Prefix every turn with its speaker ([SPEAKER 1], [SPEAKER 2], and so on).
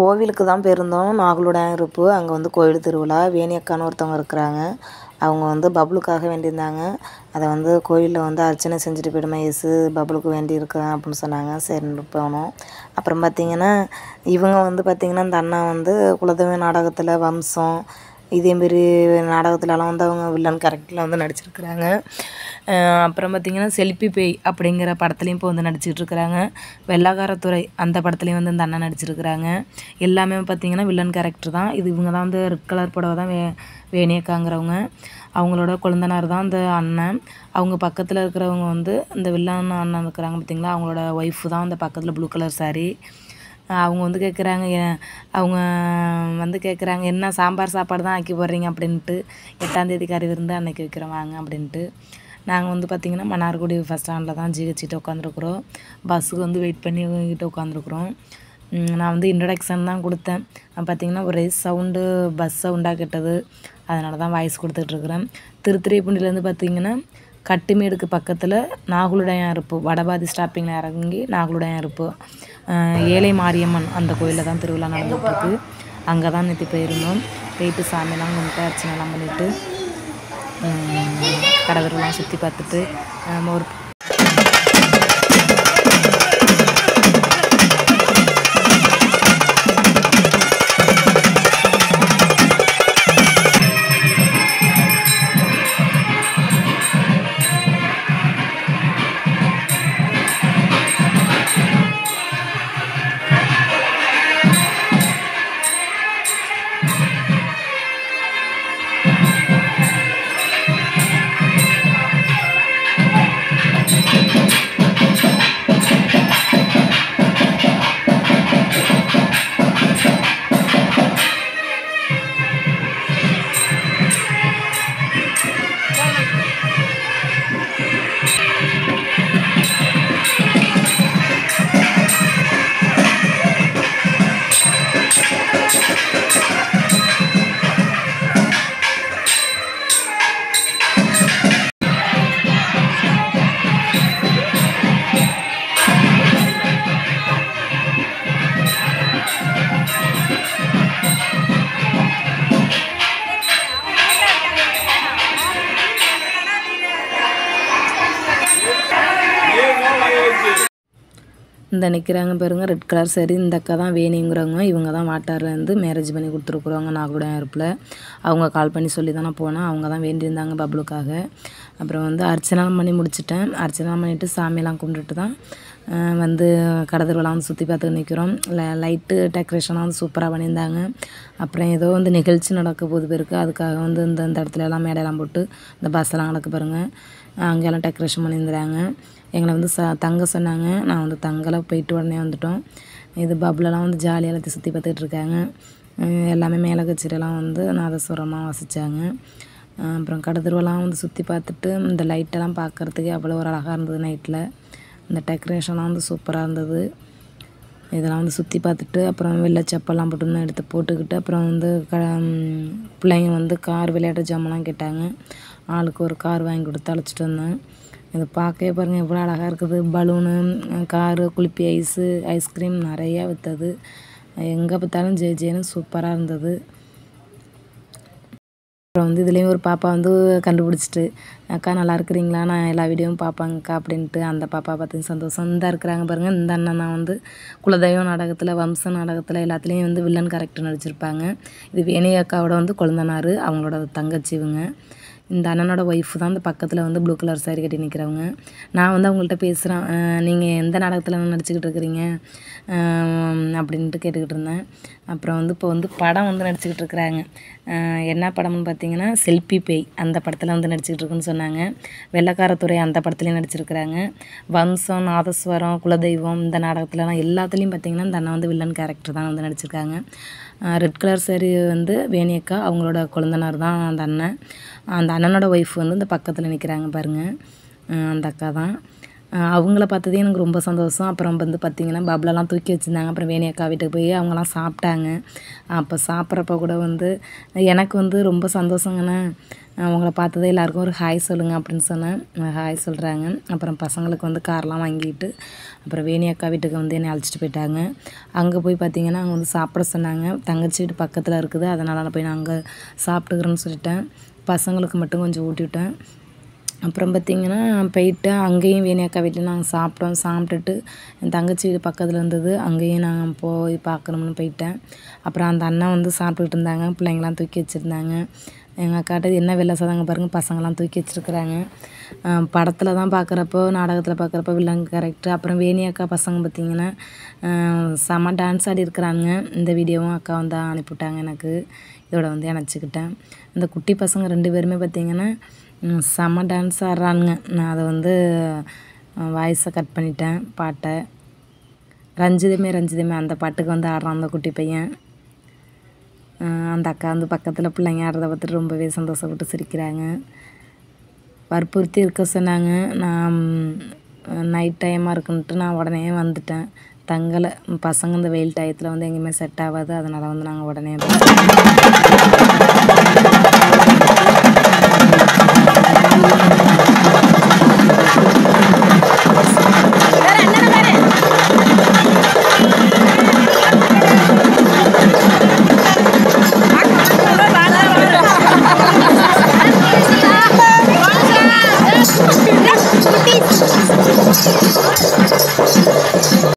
[SPEAKER 1] கோவிலுக்கு தான் போயிருந்தோம் நாகலுடைய இருப்பு அங்கே வந்து கோயில் திருவிழா வேணியக்கான்னு ஒருத்தவங்க இருக்கிறாங்க அவங்க வந்து பப்ளுக்காக வேண்டியிருந்தாங்க அதை வந்து கோயிலில் வந்து அர்ச்சனை செஞ்சுட்டு போயிடுமா இயேசு பப்ளுக்கு வேண்டியிருக்கேன் அப்படின்னு சொன்னாங்க சரின்னு போனோம் அப்புறம் பார்த்திங்கன்னா இவங்க வந்து பார்த்திங்கன்னா இந்த அண்ணா வந்து குலதெய்வ நாடகத்தில் வம்சம் இதேமாரி நாடகத்துலலாம் வந்து அவங்க வில்லன் கேரக்டரில் வந்து நடிச்சிருக்கிறாங்க அஹ் அப்புறம் பார்த்திங்கன்னா செல்பி பேய் அப்படிங்கிற படத்துலையும் இப்போ வந்து நடிச்சிட்டு இருக்கிறாங்க வெள்ளாக்காரத்துறை அந்த படத்துலையும் வந்து இந்த அண்ணன் நடிச்சிருக்கிறாங்க எல்லாமே பார்த்திங்கன்னா வில்லன் கேரக்டர் தான் இது இவங்க தான் வந்து ரெட் கலர் புடவை தான் வே வேணியக்காங்கிறவங்க அவங்களோட குழந்தனார் தான் அந்த அண்ணன் அவங்க பக்கத்தில் இருக்கிறவங்க வந்து இந்த வில்லன் அண்ணன் இருக்கிறாங்க பார்த்திங்களா அவங்களோட ஒய்ஃபு தான் அந்த பக்கத்தில் ப்ளூ கலர் saree அவங்க வந்து கேட்குறாங்க அவங்க வந்து கேட்குறாங்க என்ன சாம்பார் சாப்பாடு தான் ஆக்கி போடுறீங்க அப்படின்ட்டு எட்டாந்தேதி கறி விருந்து அன்னைக்கு வைக்கிறோம் வாங்க அப்படின்ட்டு நாங்கள் வந்து பார்த்திங்கன்னா மன்னார்குடி ஃபஸ்ட் ஸ்டாண்டில் தான் ஜிஹெச்சிட்ட உட்காந்துருக்குறோம் பஸ்ஸுக்கு வந்து வெயிட் பண்ணி கிட்ட உட்காந்துருக்குறோம் நான் வந்து இன்ட்ரடக்ஷன் தான் கொடுத்தேன் பார்த்திங்கன்னா ஒரே சவுண்டு பஸ் சவுண்டாக கெட்டது அதனால தான் வாய்ஸ் கொடுத்துட்ருக்குறேன் திருத்துறைப்பூண்டிலேருந்து பார்த்திங்கன்னா கட்டுமேடுக்கு பக்கத்தில் நாகலுடையான் இருப்பு வடபாதி ஸ்டாப்பிங்கில் இறங்கி நாகலுடையான் இருப்பு அஹ் ஏழை மாரியம்மன் அந்த கோயிலில் தான் திருவிழா நடந்துகிட்ருக்கு அங்கே தான் நேற்று போயிருந்தோம் போயிட்டு சாமியெல்லாம் கும்பிட்டு அர்ச்சனைலாம் பண்ணிவிட்டு கடவுள்லாம் சுற்றி பார்த்துட்டு அஹ் ஒரு இந்த நிற்கிறாங்க பாருங்க ரெட் கலர் சரி இந்த அக்கா தான் வேணுங்கிறவங்க இவங்க தான் வாட்டார்லேருந்து மேரேஜ் பண்ணி கொடுத்துருக்குறவங்க நாகூட இருப்பில் அவங்க கால் பண்ணி சொல்லி தான் நான் போனேன் அவங்க தான் வேண்டியிருந்தாங்க பப்ளுக்காக அப்புறம் வந்து அர்ச்சனைலாம் பண்ணி முடிச்சிட்டேன் அர்ச்சனைலாம் பண்ணிவிட்டு சாமியெல்லாம் கும்பிட்டுட்டு தான் அஹ் வந்து கடத்தருவெல்லாம் வந்து சுற்றி பார்த்துட்டு நிற்கிறோம் லைட்டு டெக்கரேஷன்லாம் வந்து சூப்பராக பண்ணியிருந்தாங்க அப்புறம் ஏதோ வந்து நிகழ்ச்சி நடக்க போது பேருக்கு அதுக்காக வந்து இந்த இந்த இடத்துல எல்லாம் மேடையெல்லாம் போட்டு இந்த பஸ்ஸெல்லாம் நடக்க பாருங்க அங்கெல்லாம் டெக்கரேஷன் பண்ணியிருந்தாங்க எங்களை வந்து ச தங்க சொன்னாங்க நான் வந்து தங்கலை போயிட்டு உடனே வந்துட்டோம் இது பப்ளெல்லாம் வந்து ஜாலியாக எல்லாத்தையும் சுற்றி பார்த்துட்டு இருக்காங்க அஹ் எல்லாமே மேலே கச்சேரியெல்லாம் வந்து நாதஸ்வரமாக வாசித்தாங்க அப்புறம் கடத்தருவெல்லாம் வந்து சுற்றி பார்த்துட்டு இந்த லைட்டெல்லாம் பார்க்குறதுக்கே அவ்வளோ ஒரு அழகாக இருந்தது நைட்டில் இந்த டெக்கரேஷன்லாம் வந்து சூப்பராக இருந்தது இதெல்லாம் வந்து சுற்றி பார்த்துட்டு அப்புறம் வெள்ளை செப்பல்லாம் போட்டு வந்து எடுத்து போட்டுக்கிட்டு அப்புறம் வந்து க ம், பிள்ளைங்க வந்து கார் விளையாட்டு ஜாமான்லாம் கேட்டாங்க ஆளுக்கு ஒரு கார் வாங்கி கொடுத்து அழைச்சிட்டு வந்தேன் இது பார்க்கவே பாருங்கள் எவ்வளோ அழகாக இருக்குது பலூனு காரு குளிப்பி ஐஸு ஐஸ்கிரீம் நிறையா விற்றது எங்கே பார்த்தாலும் ஜே ஜேன்னு சூப்பராக இருந்தது அப்புறம் வந்து இதுலேயும் ஒரு பாப்பா வந்து கண்டுபிடிச்சிட்டு அக்கா நல்லா இருக்கிறீங்களா நான் எல்லா வீடியோவும் பார்ப்பாங்கக்கா அப்படின்ட்டு அந்த பாப்பா பார்த்து சந்தோஷம் இந்த இருக்கிறாங்க பாருங்கள் இந்த அண்ணன் தான் வந்து குலதெய்வ நாடகத்தில் வம்ச நாடகத்தில் எல்லாத்துலேயும் வந்து வில்லன் கேரக்டர் நடிச்சிருப்பாங்க இது வேணி அக்காவோட வந்து குழந்தனார் அவங்களோட தங்கச்சி இவங்க இந்த அண்ணனோட ஒய்ஃப் தான் இந்த பக்கத்தில் வந்து ப்ளூ கலர் saree கட்டி நிற்கிறவங்க நான் வந்து அவங்கள்ட்ட பேசுகிறேன் நீங்கள் எந்த நாடகத்தில் நடிச்சுக்கிட்டு இருக்கிறீங்க அஹ் அப்படின்ட்டு கேட்டுக்கிட்டு இருந்தேன் அப்புறம் வந்து இப்போ வந்து படம் வந்து நடிச்சுக்கிட்டு இருக்கிறாங்க அஹ் என்ன படம்னு பார்த்தீங்கன்னா செல்பி பேய் அந்த படத்தில் வந்து நடிச்சுக்கிட்டு இருக்குன்னு சொன்னாங்க வெள்ளக்காரத்துறை அந்த படத்துலையும் நடிச்சிருக்கிறாங்க வம்சம் நாதஸ்வரம் குலதெய்வம் இந்த நாடகத்துலலாம் எல்லாத்துலேயும் பார்த்தீங்கன்னா இந்த அண்ணன் வந்து வில்லன் கேரக்டர் தான் வந்து நடிச்சிருக்காங்க ரெட் கலர் saree வந்து வேணியக்கா அவங்களோட குழந்தனார் தான் அந்த அண்ணன் அந்த அண்ணனோட ஒய்ஃப் வந்து இந்த பக்கத்தில் நிற்கிறாங்க பாருங்கள் அந்த அக்கா தான் அஹ் அவங்கள பார்த்ததே எனக்கு ரொம்ப சந்தோஷம் அப்புறம் வந்து பார்த்திங்கன்னா பப்ளெல்லாம் தூக்கி வச்சுருந்தாங்க அப்புறம் வேணி அக்கா வீட்டுக்கு போய் அவங்களாம் சாப்பிட்டாங்க அப்போ சாப்பிட்றப்ப கூட வந்து எனக்கு வந்து ரொம்ப சந்தோஷங்கண்ணே உங்களை பார்த்ததே எல்லாருக்கும் ஒரு ஹாய் சொல்லுங்கள் அப்படின்னு சொன்னேன் ஹாய் சொல்கிறாங்க அப்புறம் பசங்களுக்கு வந்து கார்லாம் வாங்கிட்டு அப்புறம் வேணி அக்கா வீட்டுக்கு வந்து என்னை அழைச்சிட்டு போயிட்டாங்க அங்கே போய் பார்த்தீங்கன்னா அங்கே வந்து சாப்பிட சொன்னாங்க தங்கச்சி வீட்டு பக்கத்தில் இருக்குது அதனால் நான் போய் நான் அங்கே சாப்பிட்டுக்கிறேன்னு சொல்லிட்டேன் பசங்களுக்கு மட்டும் கொஞ்சம் ஊட்டி விட்டேன் அப்புறம் பார்த்திங்கன்னா போயிட்டு அங்கேயும் வேணி அக்கா வீட்டில் நாங்கள் சாப்பிட்டோம் சாப்பிட்டுட்டு என் தங்கச்சி வீடு பக்கத்தில் இருந்தது அங்கேயும் நான் போய் பார்க்கணும்னு போயிட்டேன் அப்புறம் அந்த அண்ணா வந்து சாப்பிட்டுக்கிட்டு இருந்தாங்க பிள்ளைங்களாம் தூக்கி வச்சுருந்தாங்க எங்கள் அக்காட்ட என்ன வெள்ளை சாதங்க பாருங்கள் பசங்களாம் தூக்கி வச்சுருக்குறாங்க படத்தில் தான் பார்க்குறப்போ நாடகத்தில் பார்க்குறப்போ வில்லங்க கரெக்டு அப்புறம் வேணி அக்கா பசங்க பார்த்திங்கன்னா செம்ம டான்ஸ் ஆடி இருக்கிறாங்க இந்த வீடியோவும் அக்கா வந்து அனுப்பிவிட்டாங்க எனக்கு இதோட வந்து இணைச்சிக்கிட்டேன் இந்த குட்டி பசங்க ரெண்டு பேருமே பார்த்திங்கன்னா ம், செம்ம டான்ஸ் ஆடுறானுங்க நான் அதை வந்து வாய்ஸை கட் பண்ணிட்டேன் பாட்டை ரஞ்சிதமே ரஞ்சிதமே அந்த பாட்டுக்கு வந்து ஆடுறான் அந்த குட்டி பையன் அஹ் அந்த அக்கா வந்து பக்கத்தில் பிள்ளைங்க ஆடுறத பார்த்துட்டு ரொம்பவே சந்தோஷப்பட்டு சிரிக்கிறாங்க வற்புறுத்தி இருக்க சொன்னாங்க நான் நைட் டைமாக இருக்குன்ட்டு நான் உடனே வந்துட்டேன் தங்கலை பசங்க இந்த வெயில் டயத்தில் வந்து எங்கேயுமே செட் ஆகாது அதனால் வந்து நாங்கள் உடனே